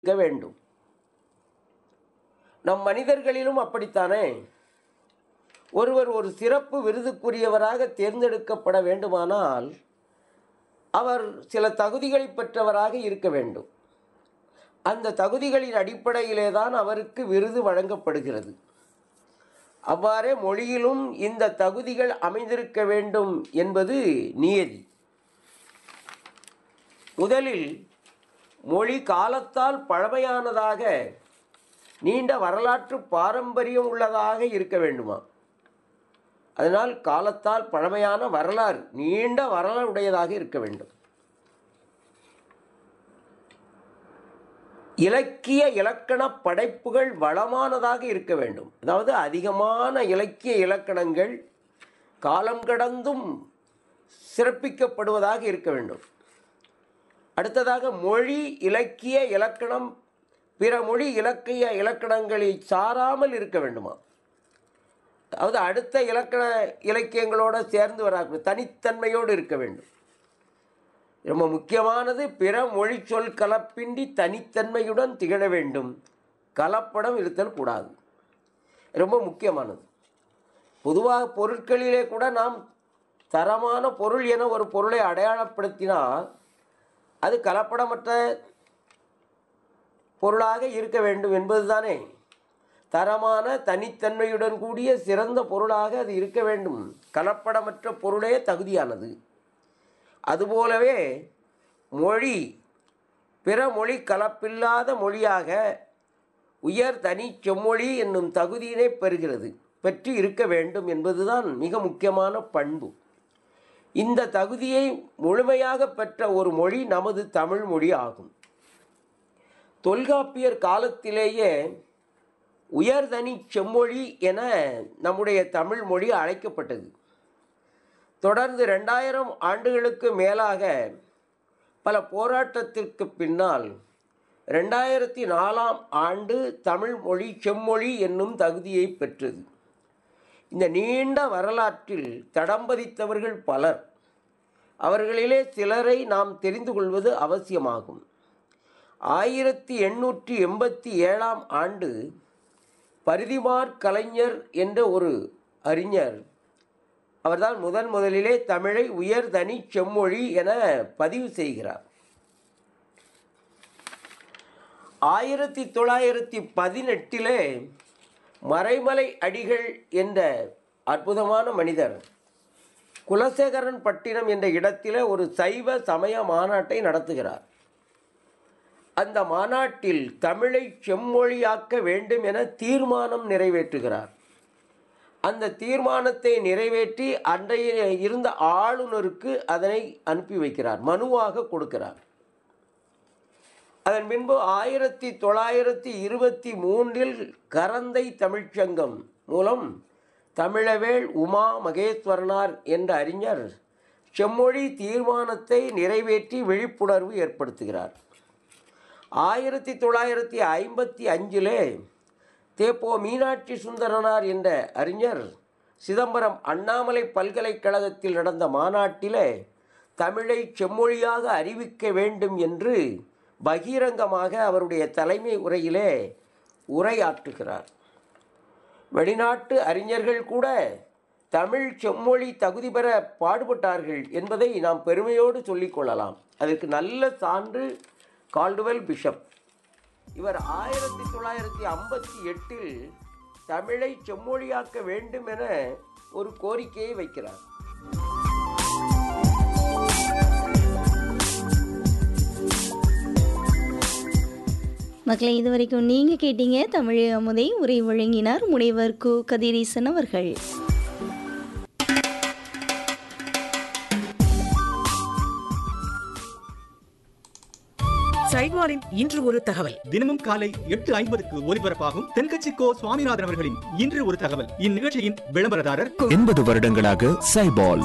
இருக்க வேண்டும் நம் மனிதர்களிலும் அப்படித்தானே ஒருவர் ஒரு சிறப்பு விருதுக்குரியவராக தேர்ந்தெடுக்கப்பட வேண்டுமானால் அவர் சில தகுதிகளை பெற்றவராக இருக்க வேண்டும் அந்த தகுதிகளின் அடிப்படையிலே தான் அவருக்கு விருது வழங்கப்படுகிறது அவ்வாறே மொழியிலும் இந்த தகுதிகள் அமைந்திருக்க வேண்டும் என்பது நியதி முதலில் மொழி காலத்தால் பழமையானதாக நீண்ட வரலாற்று பாரம்பரியம் உள்ளதாக இருக்க வேண்டுமா அதனால் காலத்தால் பழமையான வரலாறு நீண்ட வரலாறு உடையதாக இருக்க வேண்டும் இலக்கிய இலக்கண படைப்புகள் வளமானதாக இருக்க வேண்டும் அதாவது அதிகமான இலக்கிய இலக்கணங்கள் காலம் கடந்தும் சிறப்பிக்கப்படுவதாக இருக்க வேண்டும் அடுத்ததாக மொழி இலக்கிய இலக்கணம் பிற மொழி இலக்கிய இலக்கணங்களை சாராமல் இருக்க வேண்டுமா அதாவது அடுத்த இலக்கண இலக்கியங்களோடு சேர்ந்து வராது தனித்தன்மையோடு இருக்க வேண்டும் ரொம்ப முக்கியமானது பிற மொழி சொல் கலப்பின்றி தனித்தன்மையுடன் திகழ வேண்டும் கலப்படம் இருத்தல் கூடாது ரொம்ப முக்கியமானது பொதுவாக பொருட்களிலே கூட நாம் தரமான பொருள் என ஒரு பொருளை அடையாளப்படுத்தினால் அது கலப்படமற்ற பொருளாக இருக்க வேண்டும் என்பதுதானே தரமான தனித்தன்மையுடன் கூடிய சிறந்த பொருளாக அது இருக்க வேண்டும் கலப்படமற்ற பொருளே தகுதியானது அதுபோலவே மொழி பிற மொழி கலப்பில்லாத மொழியாக உயர் தனி செம்மொழி என்னும் தகுதியினை பெறுகிறது பெற்று இருக்க வேண்டும் என்பதுதான் மிக முக்கியமான பண்பு இந்த தகுதியை முழுமையாக பெற்ற ஒரு மொழி நமது தமிழ் மொழி ஆகும் தொல்காப்பியர் காலத்திலேயே உயர்தனி செம்மொழி என நம்முடைய தமிழ் மொழி அழைக்கப்பட்டது தொடர்ந்து ரெண்டாயிரம் ஆண்டுகளுக்கு மேலாக பல போராட்டத்திற்கு பின்னால் ரெண்டாயிரத்தி நாலாம் ஆண்டு தமிழ் மொழி செம்மொழி என்னும் தகுதியை பெற்றது இந்த நீண்ட வரலாற்றில் தடம்பதித்தவர்கள் பலர் அவர்களிலே சிலரை நாம் தெரிந்து கொள்வது அவசியமாகும் ஆயிரத்தி எண்ணூற்றி எண்பத்தி ஏழாம் ஆண்டு பரிதிமார் கலைஞர் என்ற ஒரு அறிஞர் அவர்தான் முதன் முதலிலே தமிழை உயர்தனி செம்மொழி என பதிவு செய்கிறார் ஆயிரத்தி தொள்ளாயிரத்தி பதினெட்டிலே மறைமலை அடிகள் என்ற அற்புதமான மனிதர் குலசேகரன் பட்டினம் என்ற இடத்திலே ஒரு சைவ சமய மாநாட்டை நடத்துகிறார் அந்த மாநாட்டில் தமிழை செம்மொழியாக்க வேண்டும் என தீர்மானம் நிறைவேற்றுகிறார் அந்த தீர்மானத்தை நிறைவேற்றி அன்றைய இருந்த ஆளுநருக்கு அதனை அனுப்பி வைக்கிறார் மனுவாக கொடுக்கிறார் அதன் பின்பு ஆயிரத்தி தொள்ளாயிரத்தி இருபத்தி மூன்றில் கரந்தை தமிழ்ச்சங்கம் மூலம் தமிழவேள் உமா மகேஸ்வரனார் என்ற அறிஞர் செம்மொழி தீர்மானத்தை நிறைவேற்றி விழிப்புணர்வு ஏற்படுத்துகிறார் ஆயிரத்தி தொள்ளாயிரத்தி ஐம்பத்தி அஞ்சிலே தேப்போ மீனாட்சி சுந்தரனார் என்ற அறிஞர் சிதம்பரம் அண்ணாமலை பல்கலைக்கழகத்தில் நடந்த மாநாட்டிலே தமிழை செம்மொழியாக அறிவிக்க வேண்டும் என்று பகிரங்கமாக அவருடைய தலைமை உரையிலே உரையாற்றுகிறார் வெளிநாட்டு அறிஞர்கள் கூட தமிழ் செம்மொழி தகுதி பெற பாடுபட்டார்கள் என்பதை நாம் பெருமையோடு சொல்லிக்கொள்ளலாம் அதற்கு நல்ல சான்று கால்டுவெல் பிஷப் இவர் ஆயிரத்தி தொள்ளாயிரத்தி ஐம்பத்தி எட்டில் தமிழை செம்மொழியாக்க வேண்டும் என ஒரு கோரிக்கையை வைக்கிறார் மக்களை இது வரைக்கும் நீங்க கேட்டீங்க தமிழ் அமுதை உரை வழங்கினார் முனைவர் கு கதிரீசன் அவர்கள் சைட்வாரின் இன்று ஒரு தகவல் தினமும் காலை எட்டு ஐம்பதுக்கு ஒலிபரப்பாகும் தென்கட்சி கோ சுவாமிநாதன் அவர்களின் இன்று ஒரு தகவல் இந்நிகழ்ச்சியின் விளம்பரதாரர் எண்பது வருடங்களாக சைபால்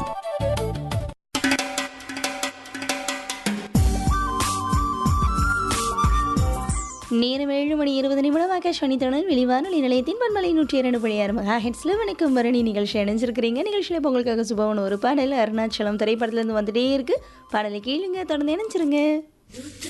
நேரம் ஏழு மணி இருபது நிமிடம் ஆகாஷ்வாணி தொடர் வெளிவானொலி நிலையத்தின் பண்பலை நூற்றி இரண்டு புள்ளி ஆறு மகா ஹெட்ஸில் வணக்கம் பரணி நிகழ்ச்சி அணிஞ்சிருக்கிறீங்க நிகழ்ச்சியில் பொங்கலுக்காக சுபவன் ஒரு பாடல் அருணாச்சலம் திரைப்படத்துலேருந்து வந்துட்டே இருக்கு பாடலை கேளுங்க தொடர்ந்து இணைஞ்சிருங்க